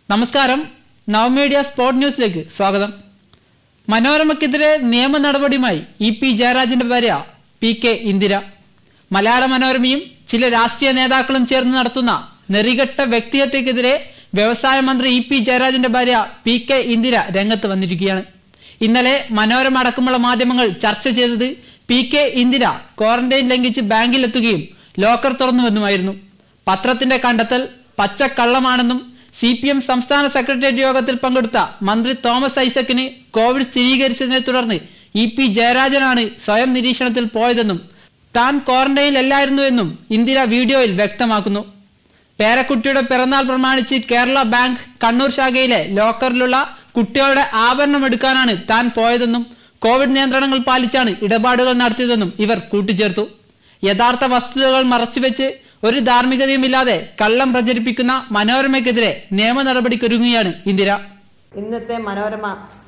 നമസ്കാരം നവമീഡിയ സ്പോർട് ന്യൂസിലേക്ക് സ്വാഗതം മനോരമയ്ക്കെതിരെ നിയമ നടപടിയുമായി ഇ പി ജയരാജന്റെ ഭാര്യ പി കെ ഇന്ദിര മലയാള മനോരമയും ചില രാഷ്ട്രീയ നേതാക്കളും ചേർന്ന് നടത്തുന്ന നെറികെട്ട വ്യക്തിഹത്യക്കെതിരെ വ്യവസായ മന്ത്രി ഇ പി ജയരാജന്റെ ഭാര്യ പി കെ ഇന്ദിര രംഗത്ത് വന്നിരിക്കുകയാണ് ഇന്നലെ മനോരമ അടക്കമുള്ള മാധ്യമങ്ങൾ ചർച്ച ചെയ്തത് പി കെ ഇന്ദിര ക്വാറന്റൈൻ ലംഘിച്ച് ബാങ്കിലെത്തുകയും ലോക്കർ തുറന്നുവെന്നുമായിരുന്നു പത്രത്തിന്റെ കണ്ടെത്തൽ പച്ചക്കള്ളമാണെന്നും സി പി എം സംസ്ഥാന സെക്രട്ടേറിയറ്റ് യോഗത്തിൽ പങ്കെടുത്ത മന്ത്രി തോമസ് ഐസക്കിന് കോവിഡ് സ്ഥിരീകരിച്ചതിനെ തുടർന്ന് ഇ പി ജയരാജനാണ് സ്വയം നിരീക്ഷണത്തിൽ പോയതെന്നും താൻ ക്വാറന്റൈനിലല്ലായിരുന്നുവെന്നും ഇന്ദിര വീഡിയോയിൽ വ്യക്തമാക്കുന്നു പേരക്കുട്ടിയുടെ പിറന്നാൾ പ്രമാണിച്ച് കേരള ബാങ്ക് കണ്ണൂർ ശാഖയിലെ ലോക്കറിലുള്ള കുട്ടികളുടെ ആഭരണം എടുക്കാനാണ് താൻ പോയതെന്നും കോവിഡ് നിയന്ത്രണങ്ങൾ പാലിച്ചാണ് ഇടപാടുകൾ നടത്തിയതെന്നും ഇവർ കൂട്ടിച്ചേർത്തു യഥാർത്ഥ വസ്തുതകൾ മറച്ചുവെച്ച് ഒരു ധാർമ്മികതയുമില്ലാതെ കള്ളം പ്രചരിപ്പിക്കുന്ന മനോരമയ്ക്കെതിരെ നിയമ നടപടിക്കൊരുങ്ങുകയാണ് ഇന്ദിര ഇന്നത്തെ മനോരമ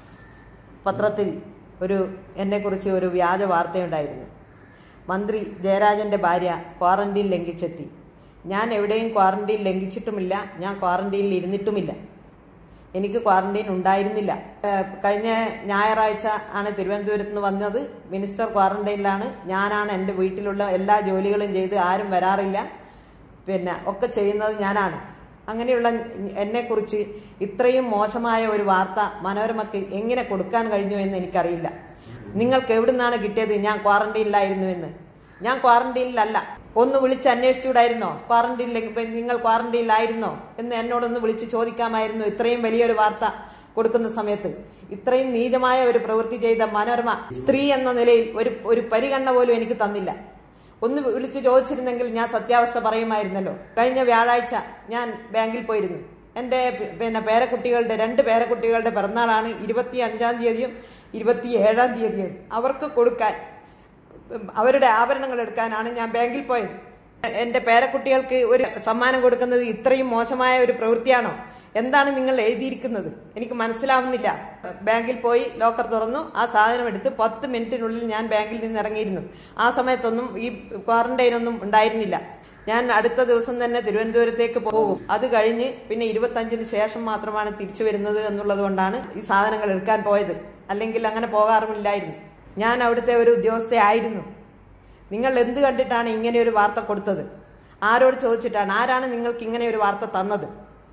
പത്രത്തിൽ ഒരു എന്നെക്കുറിച്ച് ഒരു വ്യാജ വാർത്തയുണ്ടായിരുന്നു മന്ത്രി ജയരാജൻ്റെ ഭാര്യ ക്വാറന്റീൻ ലംഘിച്ചെത്തി ഞാൻ എവിടെയും ക്വാറന്റീൻ ലംഘിച്ചിട്ടുമില്ല ഞാൻ ക്വാറന്റീനിൽ ഇരുന്നിട്ടുമില്ല എനിക്ക് ക്വാറന്റൈൻ ഉണ്ടായിരുന്നില്ല ഏഹ് കഴിഞ്ഞ ഞായറാഴ്ച ആണ് തിരുവനന്തപുരത്ത് നിന്ന് വന്നത് മിനിസ്റ്റർ ക്വാറന്റൈനിലാണ് ഞാനാണ് എൻ്റെ വീട്ടിലുള്ള എല്ലാ ജോലികളും ചെയ്ത് ആരും വരാറില്ല പിന്നെ ഒക്കെ ചെയ്യുന്നത് ഞാനാണ് അങ്ങനെയുള്ള എന്നെക്കുറിച്ച് ഇത്രയും മോശമായ ഒരു വാർത്ത മനോരമയ്ക്ക് എങ്ങനെ കൊടുക്കാൻ കഴിഞ്ഞു എന്ന് എനിക്കറിയില്ല നിങ്ങൾക്ക് എവിടുന്നാണ് കിട്ടിയത് ഞാൻ ക്വാറന്റൈനിലായിരുന്നുവെന്ന് ഞാൻ ക്വാറന്റൈനിലല്ല ഒന്ന് വിളിച്ച് അന്വേഷിച്ചുകൂടായിരുന്നോ ക്വാറന്റൈനിലേക്ക് ഇപ്പൊ നിങ്ങൾ ക്വാറന്റൈനിലായിരുന്നോ എന്ന് എന്നോടൊന്ന് വിളിച്ച് ചോദിക്കാമായിരുന്നു ഇത്രയും വലിയൊരു വാർത്ത കൊടുക്കുന്ന സമയത്ത് ഇത്രയും നീചമായ ഒരു പ്രവൃത്തി ചെയ്ത മനോരമ സ്ത്രീ എന്ന നിലയിൽ ഒരു ഒരു പരിഗണന പോലും എനിക്ക് തന്നില്ല ഒന്ന് വിളിച്ച് ചോദിച്ചിരുന്നെങ്കിൽ ഞാൻ സത്യാവസ്ഥ പറയുമായിരുന്നല്ലോ കഴിഞ്ഞ വ്യാഴാഴ്ച ഞാൻ ബാങ്കിൽ പോയിരുന്നു എൻ്റെ പി- പിന്നെ പേരക്കുട്ടികളുടെ രണ്ട് പേരക്കുട്ടികളുടെ പിറന്നാളാണ് ഇരുപത്തി അഞ്ചാം തീയതിയും ഇരുപത്തി ഏഴാം തീയതിയും അവർക്ക് കൊടുക്കാൻ ഉം, അവരുടെ ആഭരണങ്ങൾ എടുക്കാനാണ് ഞാൻ ബാങ്കിൽ പോയത് എൻ്റെ പേരക്കുട്ടികൾക്ക് ഒരു സമ്മാനം കൊടുക്കുന്നത് ഇത്രയും മോശമായ ഒരു പ്രവൃത്തിയാണോ എന്താണ് നിങ്ങൾ എഴുതിയിരിക്കുന്നത് എനിക്ക് മനസ്സിലാവുന്നില്ല ബാങ്കിൽ പോയി ലോക്കർ തുറന്നു ആ സാധനം എടുത്ത് പത്ത് മിനിറ്റിനുള്ളിൽ ഞാൻ ബാങ്കിൽ നിന്ന് ഇറങ്ങിയിരുന്നു ആ സമയത്തൊന്നും ഈ ക്വാറന്റൈൻ ഒന്നും ഉണ്ടായിരുന്നില്ല ഞാൻ അടുത്ത ദിവസം തന്നെ തിരുവനന്തപുരത്തേക്ക് പോകും അത് കഴിഞ്ഞ് പിന്നെ ഇരുപത്തഞ്ചിന് ശേഷം മാത്രമാണ് തിരിച്ചു വരുന്നത് എന്നുള്ളത് കൊണ്ടാണ് ഈ സാധനങ്ങൾ എടുക്കാൻ പോയത് അല്ലെങ്കിൽ അങ്ങനെ പോകാറുമില്ലായിരുന്നു ഞാൻ അവിടുത്തെ ഒരു ഉദ്യോഗസ്ഥയായിരുന്നു നിങ്ങൾ എന്ത് കണ്ടിട്ടാണ് ഇങ്ങനെ ഒരു വാർത്ത കൊടുത്തത് ആരോട് ചോദിച്ചിട്ടാണ് ആരാണ് നിങ്ങൾക്ക് ഇങ്ങനെ ഒരു വാർത്ത തന്നത്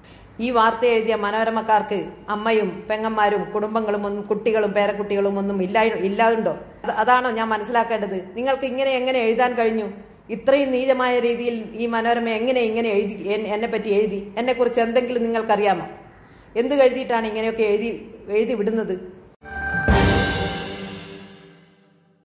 ഈ വാർത്ത എഴുതിയ മനോരമക്കാർക്ക് അമ്മയും പെങ്ങന്മാരും കുടുംബങ്ങളും ഒന്നും കുട്ടികളും പേരക്കുട്ടികളും ഒന്നും ഇല്ലാ ഇല്ലാതുണ്ടോ അത് അതാണോ ഞാൻ മനസ്സിലാക്കേണ്ടത് നിങ്ങൾക്ക് ഇങ്ങനെ എങ്ങനെ എഴുതാൻ കഴിഞ്ഞു ഇത്രയും നീചമായ രീതിയിൽ ഈ മനോരമ എങ്ങനെ ഇങ്ങനെ എഴുതി എൻ- എന്നെ പറ്റി എഴുതി എന്നെക്കുറിച്ച് എന്തെങ്കിലും നിങ്ങൾക്കറിയാമോ എന്ത് എഴുതിയിട്ടാണ് ഇങ്ങനെയൊക്കെ എഴുതി എഴുതി വിടുന്നത്